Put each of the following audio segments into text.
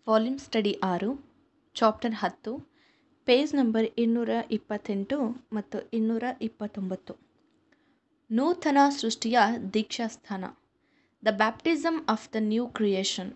volume study ಆರು chapter ಹತ್ತು page number ಇನ್ನೂರ ಇಪ್ಪತ್ತೆಂಟು ಮತ್ತು ಇನ್ನೂರ ಇಪ್ಪತ್ತೊಂಬತ್ತು ನೂತನ ಸೃಷ್ಟಿಯ ದೀಕ್ಷಾಸ್ಥಾನ the baptism of the new creation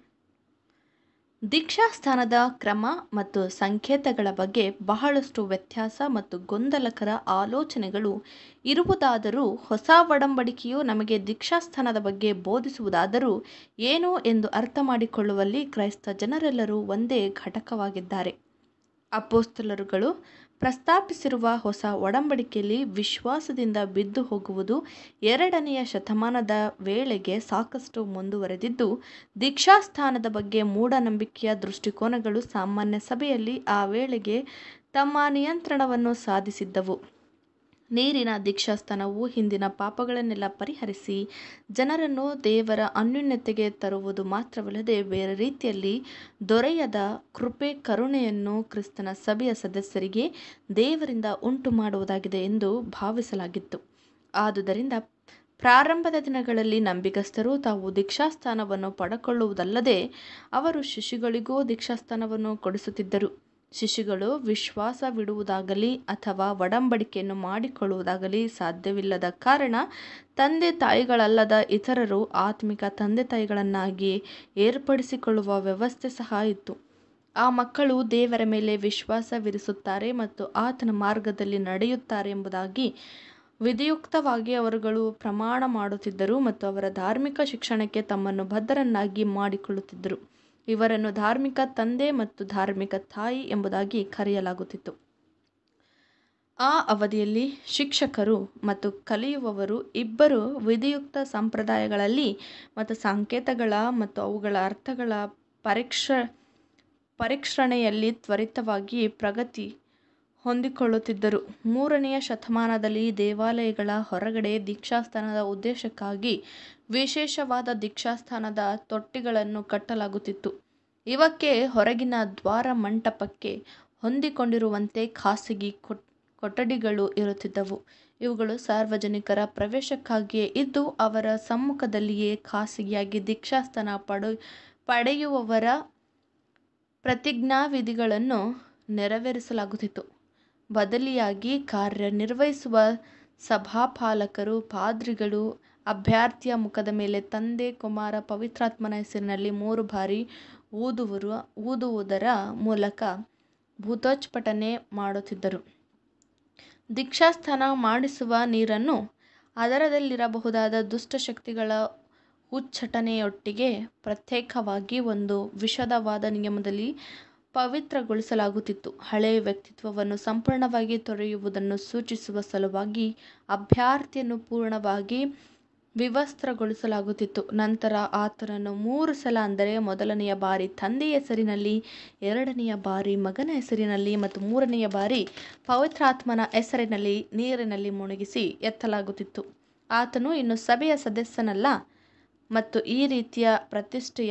ದೀಕ್ಷಾಸ್ಥಾನದ ಕ್ರಮ ಮತ್ತು ಸಂಕೇತಗಳ ಬಗ್ಗೆ ಬಹಳಷ್ಟು ವ್ಯತ್ಯಾಸ ಮತ್ತು ಗೊಂದಲಕರ ಆಲೋಚನೆಗಳು ಇರುವುದಾದರೂ ಹೊಸ ಒಡಂಬಡಿಕೆಯು ನಮಗೆ ದೀಕ್ಷಾಸ್ಥಾನದ ಬಗ್ಗೆ ಬೋಧಿಸುವುದಾದರೂ ಏನು ಎಂದು ಅರ್ಥ ಮಾಡಿಕೊಳ್ಳುವಲ್ಲಿ ಕ್ರೈಸ್ತ ಜನರೆಲ್ಲರೂ ಒಂದೇ ಘಟಕವಾಗಿದ್ದಾರೆ ಅಪೋಸ್ತಲರುಗಳು ಪ್ರಸ್ತಾಪಿಸಿರುವ ಹೊಸ ಒಡಂಬಡಿಕೆಯಲ್ಲಿ ವಿಶ್ವಾಸದಿಂದ ಬಿದ್ದು ಹೋಗುವುದು ಎರಡನೆಯ ಶತಮಾನದ ವೇಳೆಗೆ ಸಾಕಷ್ಟು ಮುಂದುವರೆದಿದ್ದು ದೀಕ್ಷಾಸ್ಥಾನದ ಬಗ್ಗೆ ಮೂಢನಂಬಿಕೆಯ ದೃಷ್ಟಿಕೋನಗಳು ಸಾಮಾನ್ಯ ಸಭೆಯಲ್ಲಿ ಆ ವೇಳೆಗೆ ತಮ್ಮ ನಿಯಂತ್ರಣವನ್ನು ಸಾಧಿಸಿದ್ದವು ನೀರಿನ ದೀಕ್ಷಾಸ್ಥಾನವು ಹಿಂದಿನ ಪಾಪಗಳನ್ನೆಲ್ಲ ಪರಿಹರಿಸಿ ಜನರನ್ನು ದೇವರ ಅನ್ಯೋನ್ಯತೆಗೆ ತರುವುದು ಮಾತ್ರವಲ್ಲದೆ ಬೇರೆ ರೀತಿಯಲ್ಲಿ ದೊರೆಯದ ಕೃಪೆ ಕರುಣೆಯನ್ನು ಕ್ರಿಸ್ತನ ಸಭೆಯ ಸದಸ್ಯರಿಗೆ ದೇವರಿಂದ ಉಂಟು ಮಾಡುವುದಾಗಿದೆ ಎಂದು ಭಾವಿಸಲಾಗಿತ್ತು ಆದುದರಿಂದ ಪ್ರಾರಂಭದ ದಿನಗಳಲ್ಲಿ ನಂಬಿಗಸ್ತರು ತಾವು ದೀಕ್ಷಾಸ್ಥಾನವನ್ನು ಪಡಕೊಳ್ಳುವುದಲ್ಲದೆ ಅವರು ಶಿಶುಗಳಿಗೂ ದೀಕ್ಷಾಸ್ಥಾನವನ್ನು ಕೊಡಿಸುತ್ತಿದ್ದರು ಶಿಶುಗಳು ವಿಶ್ವಾಸವಿಡುವುದಾಗಲಿ ಅಥವಾ ಒಡಂಬಡಿಕೆಯನ್ನು ಮಾಡಿಕೊಳ್ಳುವುದಾಗಲಿ ಸಾಧ್ಯವಿಲ್ಲದ ಕಾರಣ ತಂದೆ ತಾಯಿಗಳಲ್ಲದ ಇತರರು ಆತ್ಮಿಕ ತಂದೆ ತಾಯಿಗಳನ್ನಾಗಿ ಏರ್ಪಡಿಸಿಕೊಳ್ಳುವ ವ್ಯವಸ್ಥೆ ಸಹ ಇತ್ತು ಆ ಮಕ್ಕಳು ದೇವರ ಮೇಲೆ ವಿಶ್ವಾಸವಿರಿಸುತ್ತಾರೆ ಮತ್ತು ಆತನ ಮಾರ್ಗದಲ್ಲಿ ನಡೆಯುತ್ತಾರೆ ಎಂಬುದಾಗಿ ವಿಧಿಯುಕ್ತವಾಗಿ ಅವರುಗಳು ಪ್ರಮಾಣ ಮಾಡುತ್ತಿದ್ದರು ಮತ್ತು ಅವರ ಧಾರ್ಮಿಕ ಶಿಕ್ಷಣಕ್ಕೆ ತಮ್ಮನ್ನು ಬದ್ಧರನ್ನಾಗಿ ಮಾಡಿಕೊಳ್ಳುತ್ತಿದ್ದರು ಇವರನ್ನು ಧಾರ್ಮಿಕ ತಂದೆ ಮತ್ತು ಧಾರ್ಮಿಕ ತಾಯಿ ಎಂಬುದಾಗಿ ಕರೆಯಲಾಗುತ್ತಿತ್ತು ಆ ಅವಧಿಯಲ್ಲಿ ಶಿಕ್ಷಕರು ಮತ್ತು ಕಲಿಯುವವರು ಇಬ್ಬರು ವಿಧಿಯುಕ್ತ ಸಂಪ್ರದಾಯಗಳಲ್ಲಿ ಮತ್ತು ಸಂಕೇತಗಳ ಮತ್ತು ಅವುಗಳ ಅರ್ಥಗಳ ಪರೀಕ್ಷ ಪರೀಕ್ಷಣೆಯಲ್ಲಿ ತ್ವರಿತವಾಗಿ ಪ್ರಗತಿ ಹೊಂದಿಕೊಳ್ಳುತ್ತಿದ್ದರು ಮೂರನೆಯ ಶತಮಾನದಲ್ಲಿ ದೇವಾಲಯಗಳ ಹೊರಗಡೆ ದೀಕ್ಷಾಸ್ಥಾನದ ಉದ್ದೇಶಕ್ಕಾಗಿ ವಿಶೇಷವಾದ ದೀಕ್ಷಾಸ್ಥಾನದ ತೊಟ್ಟಿಗಳನ್ನು ಕಟ್ಟಲಾಗುತ್ತಿತ್ತು ಇವಕ್ಕೆ ಹೊರಗಿನ ದ್ವಾರ ಮಂಟಪಕ್ಕೆ ಹೊಂದಿಕೊಂಡಿರುವಂತೆ ಖಾಸಗಿ ಕೊಠಡಿಗಳು ಇರುತ್ತಿದ್ದವು ಇವುಗಳು ಸಾರ್ವಜನಿಕರ ಪ್ರವೇಶಕ್ಕಾಗಿಯೇ ಇದ್ದು ಅವರ ಸಮ್ಮುಖದಲ್ಲಿಯೇ ಖಾಸಗಿಯಾಗಿ ದೀಕ್ಷಾಸ್ಥಾನ ಪಡೆ ಪಡೆಯುವವರ ಪ್ರತಿಜ್ಞಾವಿಧಿಗಳನ್ನು ನೆರವೇರಿಸಲಾಗುತ್ತಿತ್ತು ಬದಲಿಯಾಗಿ ಕಾರ್ಯನಿರ್ವಹಿಸುವ ಸಭಾಪಾಲಕರು ಪಾದ್ರಿಗಳು ಅಭ್ಯರ್ಥಿಯ ಮುಖದ ಮೇಲೆ ತಂದೆ ಕುಮಾರ ಪವಿತ್ರಾತ್ಮನ ಹೆಸರಿನಲ್ಲಿ ಮೂರು ಬಾರಿ ಊದುವರು ಊದುವುದರ ಮೂಲಕ ಭೂತೋಚ್ಪಟನೆ ಮಾಡುತ್ತಿದ್ದರು ದೀಕ್ಷಾಸ್ಥಾನ ಮಾಡಿಸುವ ನೀರನ್ನು ಅದರದಲ್ಲಿರಬಹುದಾದ ದುಷ್ಟಶಕ್ತಿಗಳ ಉಚ್ಚಾಟನೆಯೊಟ್ಟಿಗೆ ಪ್ರತ್ಯೇಕವಾಗಿ ಒಂದು ವಿಶದವಾದ ನಿಯಮದಲ್ಲಿ ಪವಿತ್ರಗೊಳಿಸಲಾಗುತ್ತಿತ್ತು ಹಳೆಯ ವ್ಯಕ್ತಿತ್ವವನ್ನು ಸಂಪೂರ್ಣವಾಗಿ ತೊರೆಯುವುದನ್ನು ಸೂಚಿಸುವ ಸಲುವಾಗಿ ಅಭ್ಯರ್ಥಿಯನ್ನು ಪೂರ್ಣವಾಗಿ ವಿವಸ್ತ್ರಗೊಳಿಸಲಾಗುತ್ತಿತ್ತು ನಂತರ ಆತನನ್ನು ಮೂರು ಸಲ ಅಂದರೆ ಮೊದಲನೆಯ ಬಾರಿ ತಂದೆಯ ಹೆಸರಿನಲ್ಲಿ ಎರಡನೆಯ ಬಾರಿ ಮಗನ ಹೆಸರಿನಲ್ಲಿ ಮತ್ತು ಮೂರನೆಯ ಬಾರಿ ಪವಿತ್ರಾತ್ಮನ ಹೆಸರಿನಲ್ಲಿ ನೀರಿನಲ್ಲಿ ಮುಳುಗಿಸಿ ಎತ್ತಲಾಗುತ್ತಿತ್ತು ಆತನು ಇನ್ನು ಸಭೆಯ ಸದಸ್ಯನಲ್ಲ ಮತ್ತು ಈ ರೀತಿಯ ಪ್ರತಿಷ್ಠೆಯ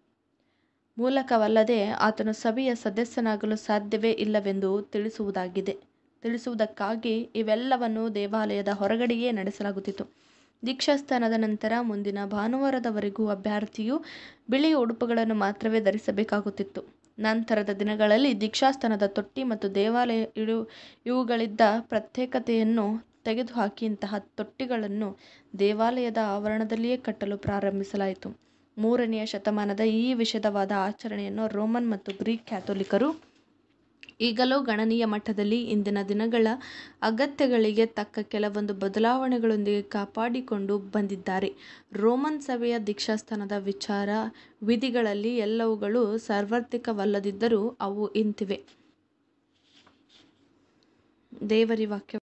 ಮೂಲಕವಲ್ಲದೆ ಆತನು ಸಭೆಯ ಸದಸ್ಯನಾಗಲು ಸಾಧ್ಯವೇ ಇಲ್ಲವೆಂದು ತಿಳಿಸುವುದಾಗಿದೆ ತಿಳಿಸುವುದಕ್ಕಾಗಿ ಇವೆಲ್ಲವನ್ನು ದೇವಾಲಯದ ಹೊರಗಡೆಯೇ ನಡೆಸಲಾಗುತ್ತಿತ್ತು ದೀಕ್ಷಾಸ್ಥಾನದ ನಂತರ ಮುಂದಿನ ಭಾನುವಾರದವರೆಗೂ ಅಭ್ಯರ್ಥಿಯು ಬಿಳಿಯ ಉಡುಪುಗಳನ್ನು ಮಾತ್ರವೇ ಧರಿಸಬೇಕಾಗುತ್ತಿತ್ತು ನಂತರದ ದಿನಗಳಲ್ಲಿ ದೀಕ್ಷಾಸ್ಥಾನದ ತೊಟ್ಟಿ ಮತ್ತು ದೇವಾಲಯ ಇಳು ಇವುಗಳಿದ್ದ ಪ್ರತ್ಯೇಕತೆಯನ್ನು ತೆಗೆದುಹಾಕಿ ಇಂತಹ ತೊಟ್ಟಿಗಳನ್ನು ದೇವಾಲಯದ ಆವರಣದಲ್ಲಿಯೇ ಕಟ್ಟಲು ಪ್ರಾರಂಭಿಸಲಾಯಿತು ಮೂರನೆಯ ಶತಮಾನದ ಈ ವಿಷದವಾದ ಆಚರಣೆಯನ್ನು ರೋಮನ್ ಮತ್ತು ಗ್ರೀಕ್ ಕ್ಯಾಥೋಲಿಕರು ಈಗಲೂ ಗಣನೀಯ ಮಟ್ಟದಲ್ಲಿ ಇಂದಿನ ದಿನಗಳ ಅಗತ್ಯಗಳಿಗೆ ತಕ್ಕ ಕೆಲವೊಂದು ಬದಲಾವಣೆಗಳೊಂದಿಗೆ ಕಾಪಾಡಿಕೊಂಡು ಬಂದಿದ್ದಾರೆ ರೋಮನ್ ಸಭೆಯ ದೀಕ್ಷಾಸ್ಥಾನದ ವಿಚಾರ ವಿಧಿಗಳಲ್ಲಿ ಎಲ್ಲವುಗಳು ಸಾರ್ವತ್ರಿಕವಲ್ಲದಿದ್ದರೂ ಅವು ಇಂತಿವೆ ದೇವರಿ ವಾಕ್ಯ